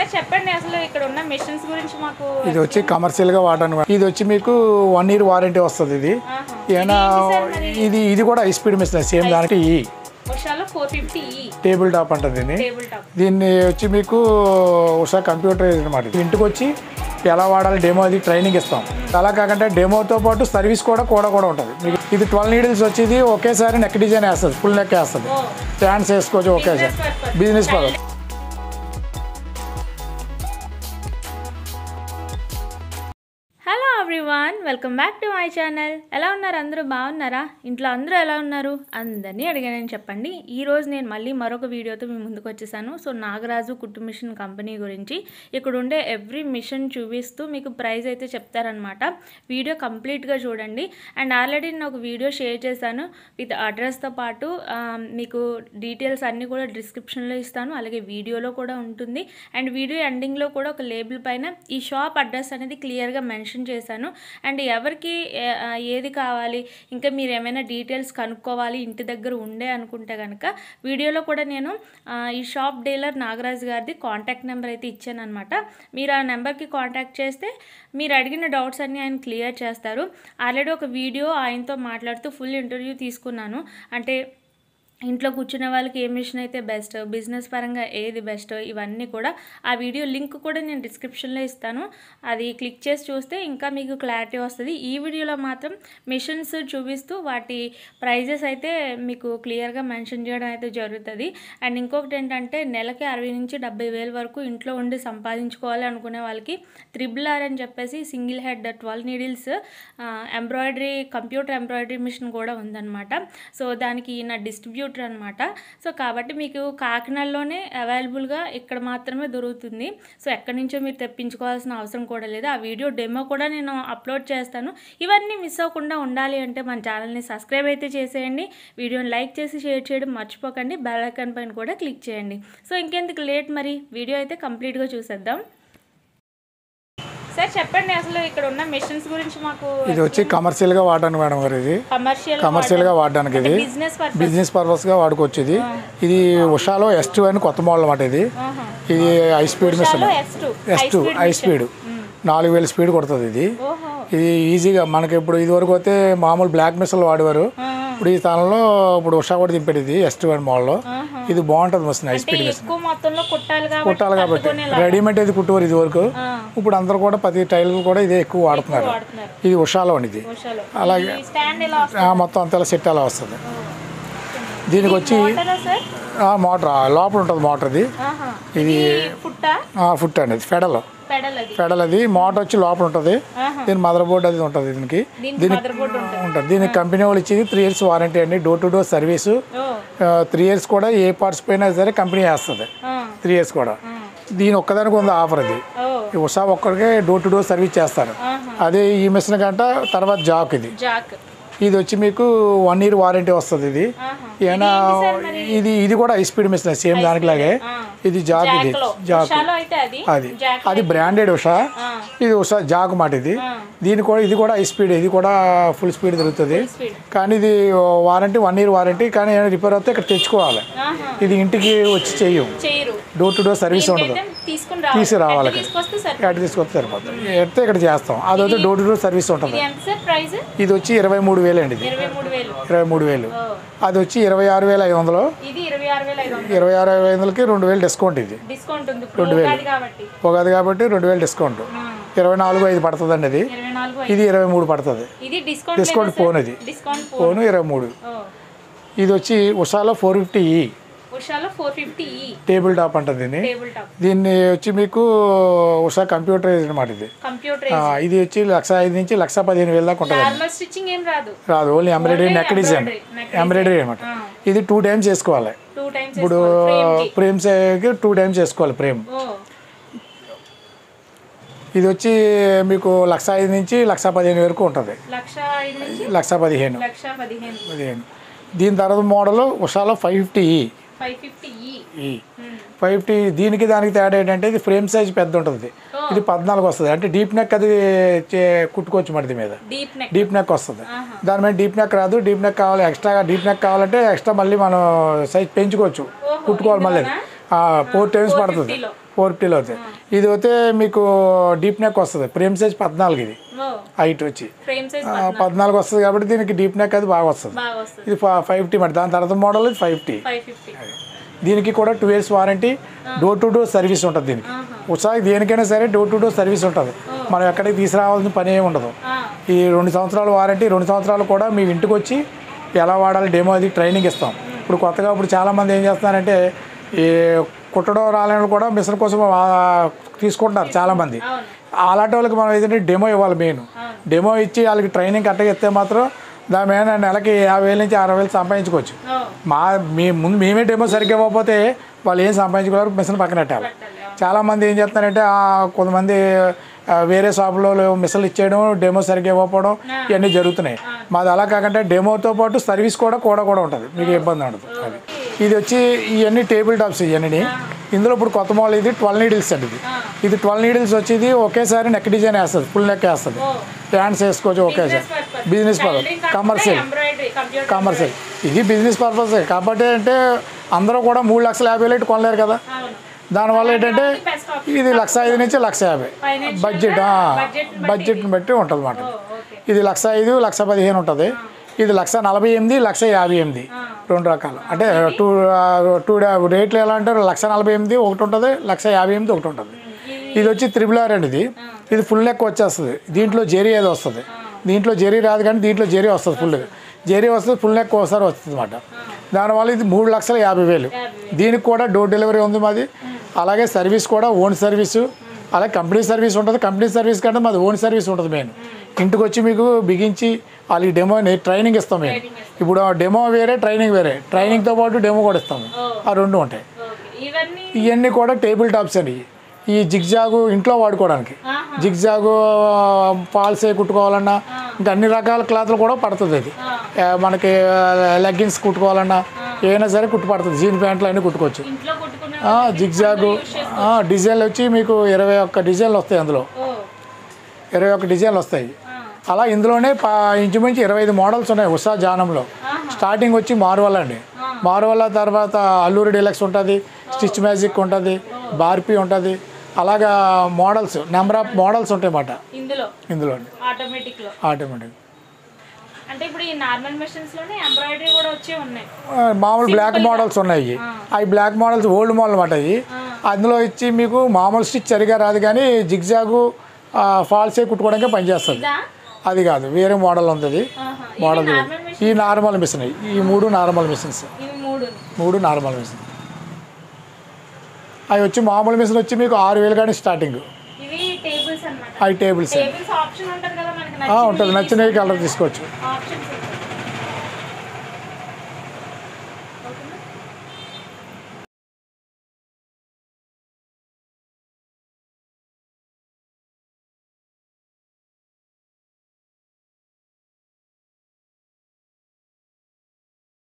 Sir చెప్పండి అసలు ఇక్కడ ఉన్న మిషన్స్ గురించి మాకు ఇది వచ్చి కమర్షియల్గా వాడడానికి ఇది వచ్చి మీకు వన్ ఇయర్ వారంటీ వస్తుంది ఇది ఆహా. ఏమైనా ఇది ఇది కూడా హై స్పీడ్ మిషన్ సేమ్ దానికి ఈ ఉషాలో ఫోర్ ఫిఫ్టీ ఈ టేబుల్ టాప్ అంటుంది దీన్ని టేబుల్ టాప్ దీన్ని వచ్చి మీకు ఒకసారి కంప్యూటర్ అనమాట ఇంటికి వచ్చి ఎలా వాడాలి డెమో అది ట్రైనింగ్ ఇస్తాం అలా కాకుండా డెమోతో పాటు సర్వీస్ కూడా కూడా కూడా ఉంటుంది మీకు ఇది ట్వెల్వ్ నీడిల్స్ వచ్చేది ఒకేసారి నెక్ డిజైన్ వేస్తుంది ఫుల్ నెక్ వేస్తుంది ఓ ప్యాంట్స్ వేసుకోవచ్చు ఒకేసారి purpose. Business purpose hello everyone welcome back to my channel ఎలా ఉన్నారు అందరూ బాగున్నారా ఇంట్లో అందరూ ఎలా ఉన్నారు అందరినీ అడిగానని చెప్పండి ఈ రోజు నేను మళ్ళీ మరొక వీడియోతో మీ ముందుకు వచ్చేసాను సో నాగరాజు కుట్టు మిషన్ కంపెనీ గురించి ఇక్కడ ఉండే ఎవ్రీ మిషన్ చూపిస్తూ మీకు ప్రైస్ అయితే చెప్తారనమాట వీడియో కంప్లీట్గా చూడండి అండ్ ఆల్రెడీ నేను ఒక వీడియో షేర్ చేశాను విత్ అడ్రస్తో పాటు ఆ, మీకు డీటెయిల్స్ అన్నీ కూడా డిస్క్రిప్షన్లో ఇస్తాను అలాగే వీడియోలో కూడా ఉంటుంది అండ్ వీడియో ఎండింగ్లో కూడా ఒక లేబుల్ పైన ఈ షాప్ అడ్రస్ అనేది క్లియర్గా మెన్షన్ చేశాను అండ్ ఎవరికి ఏ- ఆ, ఏది కావాలి ఇంకా మీరు ఏమైనా డీటెయిల్స్ కనుక్కోవాలి ఇంటి దగ్గర ఉండే అనుకుంటే కనుక వీడియోలో కూడా నేను ఆ, ఈ షాప్ డీలర్ నాగరాజు గారిది కాంటాక్ట్ నెంబర్ అయితే ఇచ్చాను అనమాట మీరు ఆ నెంబర్కి కాంటాక్ట్ చేస్తే మీరు అడిగిన డౌట్స్ అన్నీ ఆయన క్లియర్ చేస్తారు ఆల్రెడీ ఒక వీడియో ఆయనతో మాట్లాడుతూ ఫుల్ ఇంటర్వ్యూ తీసుకున్నాను అంటే ఇంట్లో కూర్చునే వాళ్ళకి ఏ మిషన్ అయితే బెస్ట్ బిజినెస్ పరంగా ఏది బెస్ట్ ఇవన్నీ కూడా ఆ వీడియో లింక్ కూడా నేను డిస్క్రిప్షన్లో ఇస్తాను అది క్లిక్ చేసి చూస్తే ఇంకా మీకు క్లారిటీ వస్తుంది ఈ వీడియోలో మాత్రం మిషన్స్ చూపిస్తూ వాటి ప్రైజెస్ అయితే మీకు క్లియర్గా మెన్షన్ చేయడం అయితే జరుగుతుంది అండ్ ఇంకొకటి ఏంటంటే నెలకి అరవై నుంచి డెబ్బై వేల వరకు ఇంట్లో ఉండి సంపాదించుకోవాలి అనుకునే వాళ్ళకి త్రిబుల్ ఆర్ అని చెప్పేసి single head twelve needles embroidery computer embroidery machine కూడా ఉందన్నమాట సో దానికి ఈయన డిస్ట్రిబ్యూటర్ అనమాట సో కాబట్టి మీకు కాకినాడలోనే అవైలబుల్గా ఇక్కడ మాత్రమే దొరుకుతుంది సో ఎక్కడి నుంచో మీరు తెప్పించుకోవాల్సిన అవసరం కూడా లేదు ఆ వీడియో డెమో కూడా నేను అప్లోడ్ చేస్తాను ఇవన్నీ మిస్ అవ్వకుండా ఉండాలి అంటే మన ఛానల్ని సబ్స్క్రైబ్ అయితే చేసేయండి వీడియోని లైక్ చేసి షేర్ చేయడం మర్చిపోకండి బెల్ ఐకాన్ పైన కూడా క్లిక్ చేయండి సో ఇంకెందుకు లేట్ మరి వీడియో అయితే కంప్లీట్గా చూసేద్దాం సార్ చెప్పండి అసలు ఇక్కడ ఉన్న మిషన్స్ గురించి మాకు ఇది వచ్చి కమర్షియల్గా వాడడానికి మేడం గారు ఇది కమర్షియల్ కమర్షియల్గా వాడడానికి ఇది బిజినెస్ పర్పస్ బిజినెస్ పర్పస్గా వాడుకోవచ్చు ఇది ఇది ఉషాలో ఎస్ టూ అని కొత్త మోడల్ అన్నమాట ఇది ఇది high speed machine S two S two high speed నాలుగు వేల స్పీడ్ కొడుతుంది ఇది ఓహో ఇది ఈజీగా మనకి ఇప్పుడు ఇదివరకు అయితే మామూలు బ్లాక్ మిషన్లు వాడేవారు ఇప్పుడు ఈ స్థానంలో ఇప్పుడు ఉషా కూడా దింపాడు ఇది ఎస్ టూ అని మోడల్ ఇది బాగుంటుంది మిషన్ హై స్పీడ్ మిషన్ ఎక్కువ మొత్తంలో కుట్టాలి కాబట్టి కుట్టాలి కాబట్టి పట్టుకునేలా రెడీమేడ్ ఇది కుట్టేవారు ఇది వరకు ఆ, ఇప్పుడు అందరూ కూడా ప్రతి టైల్ కూడా ఇదే ఎక్కువ వాడుతున్నారు వాడుతున్నారు ఇది ఉషాలో ఇది ఉషాలో అలాగే. ఈ స్టాండ్ ఎలా ఆ, మొత్తం అంతా సెట్ అలా వస్తుంది దీనికి వచ్చి వస్తుందా సార్ ఆ, మోటార్ ఆ, లోపల ఉంటుంది మోటార్ ఇది ఆహా ఇది ఫుట్ట ఆ, ఫుట్ అండి ఫెడల్ పెడల్ అది ఫెడల్ అది మోటార్ వచ్చి లోపల ఉంటుంది ఆహా దీని మదర్ బోర్డ్ అది ఉంటుంది దీనికి దీనికి మదర్ బోర్డ్ ఉంటుంది ఉంటుంది దీనికి కంపెనీ వాళ్ళు ఇచ్చేది త్రీ ఇయర్స్ వారంటీ అండి డోర్ టు డోర్ సర్వీసు ఓ త్రీ ఇయర్స్ కూడా ఏ పార్ట్స్ పోయినా సరే కంపెనీ వేస్తుంది ఆ, త్రీ ఇయర్స్ కూడా ఆ. దీని ఒక్కదానికి ఉంది ఆఫర్ అది ఓ ఈ ఉషా ఒక్కడికే డోర్ టు డోర్ సర్వీస్ చేస్తారు ఆహా అదే ఈ మిషన్ గంట తర్వాత జాక్ ఇది జాక్ ఇది వచ్చి మీకు వన్ ఇయర్ వారంటీ వస్తుంది ఇది ఆహా ఏమైనా ఇది ఇది కూడా హై స్పీడ్ మిషన్ సేమ్ దానికిలాగే ఆ. ఇది జాక్ ఇది జాక్లో జాక్ ఉషాలో అయితే అది అది జాక్ అది బ్రాండెడ్ ఉషా ఆ, ఇది ఉషా జాక్ మాట ఇది ఆ. దీని కూడా ఇది కూడా హై స్పీడ్ ఇది కూడా ఫుల్ స్పీడ్ తిరుగుతుంది స్పీడ్ కానీ ఇది వారంటీ వన్ ఇయర్ వారంటీ కానీ ఏమైనా రిపేర్ అవుతే ఇక్కడ తెచ్చుకోవాలి ఆహా ఇది ఇంటికి వచ్చి చెయ్యం చేయరు డోర్ టు డోర్ సర్వీస్ ఉండదు అయితే తీసుకుని రావాలి తీసుకురావాలి ఎట్లా తీసుకొస్తే సరే ఎక్కడ తీసుకొస్తే సరిపోతుంది ఎడితే ఇక్కడ చేస్తాం అదైతే డోర్ టు డోర్ సర్వీస్ ఉంటుంది ఇది ఎంత సార్ ప్రైస్ ఇది వచ్చి ఇరవై మూడు వేలు అండి ఇది ఇరవై మూడు వేలు ఇరవై మూడు వేలు ఓ అది వచ్చి ఇరవై ఆరు వేల ఐదు వందలు ఇది ఇరవై ఆరు వేల ఐదు వందలు ఇరవై ఆరు ఐదు వందలకి రెండు వేలు డిస్కౌంట్ ఇది డిస్కౌంట్ ఉంది ఇప్పుడు ఉగాది కాబట్టి ఉగాది కాబట్టి రెండు వేలు డిస్కౌంట్ ఆ, ఇరవై నాలుగు ఐదు పడుతుందండి అది ఇరవై నాలుగు ఇది ఇరవై మూడు పడుతుంది ఇది డిస్కౌంట్ డిస్కౌంట్ ఫోన్ ఇది డిస్కౌంట్ ఫోన్ ఫోను ఇరవై మూడు ఓ ఇది వచ్చి ఉషాలో ఫోర్ ఫిఫ్టీ ఈ ఉషాలో ఫోర్ ఫిఫ్టీ ఈ టేబుల్ టాప్ అంటుంది దీన్ని టేబుల్ టాప్ దీన్ని వచ్చి మీకు ఉషా కంప్యూటర్ అనమాట ఇది కంప్యూటర్ ఆ, ఇది వచ్చి లక్ష ఐదు నుంచి లక్ష పదిహేను వేల దాకా ఉంటుంది నార్మల్ స్టిచ్చింగ్ ఏం రాదు రాదు only embroidery neck design embroidery, neck embroidery అనమాట ఇది టూ టైమ్స్ చేసుకోవాలి టూ టైమ్స్ ఇప్పుడు ఫ్రేమ్స్ టూ టైమ్స్ చేసుకోవాలి ఫ్రేమ్ ఓ ఇది వచ్చి మీకు లక్ష ఐదు నుంచి లక్ష పదిహేను వరకు ఉంటుంది లక్ష ఐదు నుంచి లక్ష పదిహేను లక్ష పదిహేను పదిహేను దీని తర్వాత మోడల్ ఉషాలో ఫైవ్ ఫిఫ్టీ ఫైవ్ ఫిఫ్టీ ఈ ఈ ఫైవ్ ఫిఫ్టీ దీనికి దానికి తేడా ఏంటంటే ఇది ఫ్రేమ్ సైజ్ పెద్ద ఉంటుంది ఇది పద్నాలుగు వస్తుంది అంటే డీప్ నెక్ అది చే- కుట్టుకోవచ్చు మరి దీని మీద డీప్ నెక్ డీప్ నెక్ వస్తుంది దాని మీద డీప్ నెక్ రాదు డీప్ నెక్ కావాలి ఎక్స్ట్రా డీప్ నెక్ కావాలంటే ఎక్స్ట్రా మళ్ళీ మనం సైజ్ పెంచుకోవచ్చు కుట్టుకోవాలి మళ్ళీ ఫోర్ టైమ్స్ పడుతుంది ఫోర్ ఫిఫ్టీలో అవుతాయి ఇది అయితే మీకు డీప్ నెక్ వస్తుంది ఫ్రేమ్ సైజ్ పద్నాలుగు ఇది ఓ హైట్ వచ్చి ఫ్రేమ్ సైజ్ ఆ, పద్నాలుగు వస్తుంది కాబట్టి దీనికి డీప్ నెక్ అది బాగా వస్తుంది బాగా వస్తుంది ఇది ఫైవ్ ఫిఫ్టీ మరి దాని తర్వాత మోడల్ ఇది ఫైవ్ ఫిఫ్టీ ఫైవ్ ఫిఫ్టీ దీనికి కూడా two years warranty door to door service ఉంటుంది దీనికి ఒకసారి దేనికైనా సరే డోర్ టు డోర్ సర్వీస్ ఉంటుంది మనం ఎక్కడికి తీసుకురావాల్సిన పని ఏమి ఉండదు ఈ రెండు సంవత్సరాల వారంటీ రెండు సంవత్సరాలు కూడా మీ ఇంటికి వచ్చి ఎలా వాడాలి డెమో అది ట్రైనింగ్ ఇస్తాం ఇప్పుడు కొత్తగా ఇప్పుడు చాలామంది ఏం చేస్తున్నారంటే ఈ కుట్టడం రాలేని వాళ్ళు కూడా మిషన్ కోసం ఆ, తీసుకుంటున్నారు చాలామంది అలాంటి వాళ్ళకి మనం ఏదంటే డెమో ఇవ్వాలి మెయిన్ డెమో ఇచ్చి వాళ్ళకి ట్రైనింగ్ కరెక్ట్గా ఇస్తే మాత్రం దాని మీద నెలకి యాభై వేల నుంచి అరవై వేలు సంపాదించుకోవచ్చు ఓ మా మీ ముందు మేమే డెమో సరిగ్గా ఇవ్వకపోతే వాళ్ళు ఏం సంపాదించుకోలేరు మిషన్ పక్కన పెట్టాలి చాలామంది ఏం చేస్తున్నారంటే ఆ, కొంతమంది ఆ, వేరే షాపులో మిషన్లు ఇచ్చేయడం డెమో సరిగ్గా ఇవ్వకపోవడం ఇవన్నీ జరుగుతున్నాయి మాది అలా కాకుండా డెమోతో పాటు సర్వీస్ కూడా కూడా కూడా ఉంటుంది మీకు ఇబ్బంది ఉండదు అది ఇది వచ్చి ఇవన్నీ టేబుల్ టాప్స్ ఇవన్నీ ఇందులో ఇప్పుడు కొత్త మోడల్ ఇది ట్వెల్వ్ నీడిల్స్ అండి ఇది ఇది ట్వెల్వ్ నీడిల్స్ వచ్చి ఇది ఒకేసారి నెక్ డిజైన్ వేస్తుంది ఫుల్ నెక్ వేస్తుంది హ్యాండ్స్ వేసుకోవచ్చు ఒకేసారి business purpose commercial embroidery computer commercial ఇది బిజినెస్ పర్పస్ కాబట్టి అంటే అందరూ కూడా మూడు లక్షల యాభై వేలు ఇటు కొనలేరు కదా అవును దానివల్ల ఏంటంటే బెస్ట్ ఇది లక్ష ఐదు నుంచి లక్ష యాభై Financial బడ్జెట్ గా budget ని బడ్జెట్ని బట్టి ఉంటుంది అన్నమాట ఓకే ఇది లక్ష ఐదు లక్ష పదిహేను ఉంటుంది ఇది లక్ష నలభై ఎనిమిది లక్ష యాభై ఎనిమిది రెండు రకాలు అంటే టూ టూ రేట్లు ఎలా అంటే లక్ష నలభై ఎనిమిది ఒకటి ఉంటుంది లక్ష యాభై ఎనిమిది ఒకటి ఉంటుంది ఇది వచ్చి త్రిబుల్ ఆర్ అండి ఇది ఇది ఫుల్ నెక్ వచ్చేస్తుంది దీంట్లో జెరీ ఏదో వస్తుంది దీంట్లో జెరీ రాదు కానీ దీంట్లో జెరీ వస్తుంది ఫుల్గా జెరీ వస్తుంది ఫుల్ నెక్ ఒకసారి వస్తుంది అనమాట దానివల్ల ఇది మూడు లక్షల యాభై వేలు దీనికి కూడా డోర్ డెలివరీ ఉంది మాది అలాగే సర్వీస్ కూడా ఓన్ సర్వీసు అలాగే కంపెనీ సర్వీస్ ఉంటుంది కంపెనీ సర్వీస్ కంటే మాది ఓన్ సర్వీస్ ఉంటుంది మెయిన్ ఇంటికి వచ్చి మీకు బిగించి వాళ్ళకి డెమో ట్రైనింగ్ ఇస్తాం మేము ఇప్పుడు డెమో వేరే ట్రైనింగ్ వేరే ట్రైనింగ్తో పాటు డెమో కూడా ఇస్తాము ఆ రెండు ఉంటాయి ఓకే ఇవన్నీ ఇవన్నీ కూడా టేబుల్ టాప్స్ అండి ఈ జిగ్జాగు ఇంట్లో వాడుకోవడానికి జిగ్జాగు పాల్సే కుట్టుకోవాలన్నా ఇంకా అన్ని రకాల క్లాత్లు కూడా పడుతుంది అది ఆ, మనకి లెగ్గిన్స్ కుట్టుకోవాలన్నా ఏమైనా సరే కుట్టు పడుతుంది జీన్ ప్యాంట్లు అన్నీ కుట్టుకోవచ్చు ఇంట్లో కుట్టుకునే ఆ, జిగ్జాగు ఆ, డిజైన్లు వచ్చి మీకు ఇరవై ఒక్క డిజైన్లు వస్తాయి అందులో ఓ ఇరవై ఒక్క డిజైన్లు వస్తాయి అలా ఇందులోనే పా ఇంచుమించు ఇరవై ఐదు మోడల్స్ ఉన్నాయి ఉషా జానంలో స్టార్టింగ్ వచ్చి మారువల్ల అండి మారువల్ల తర్వాత అల్లూరి డీలక్స్ ఉంటుంది స్టిచ్ మ్యాజిక్ ఉంటుంది బార్పీ ఉంటుంది అలాగా మోడల్స్ నెంబర్ ఆఫ్ మోడల్స్ ఉంటాయి అన్నమాట ఇందులో ఇందులో ఆటోమేటిక్ లో ఆటోమేటిక్ అంటే ఇప్పుడు ఈ నార్మల్ మెషిన్స్ లోనే ఎంబ్రాయిడరీ కూడా వచ్చి ఉన్నాయి మామూలు బ్లాక్ మోడల్స్ ఉన్నాయి అవి బ్లాక్ మోడల్స్ ఓల్డ్ మోడల్ అన్నమాట అవి అందులో ఇచ్చి మీకు మామూలు స్టిచ్ సరిగా రాదు కానీ జిగ్జాగు ఫాల్సే కుట్టుకోవడానికి పనిచేస్తుంది ఇదా అది కాదు వేరే మోడల్ ఉంది ఆహా. మోడల్ ఇవి నార్మల్ మెషిన్ ఈ నార్మల్ మిషన్ ఈ మూడు నార్మల్ మిషన్స్ ఇవి మూడు మూడు నార్మల్ మిషన్ అవి వచ్చి మామూలు మిషన్ వచ్చి మీకు ఆరు వేలు కానీ స్టార్టింగ్ ఇవి టేబుల్స్ అన్నమాట అవి టేబుల్స్ టేబుల్స్ ఆప్షన్ ఉంటుంది కదా మనకి ఉంటుంది నచ్చిన కలర్ తీసుకోవచ్చు ఆప్షన్స్ ఉంటాయి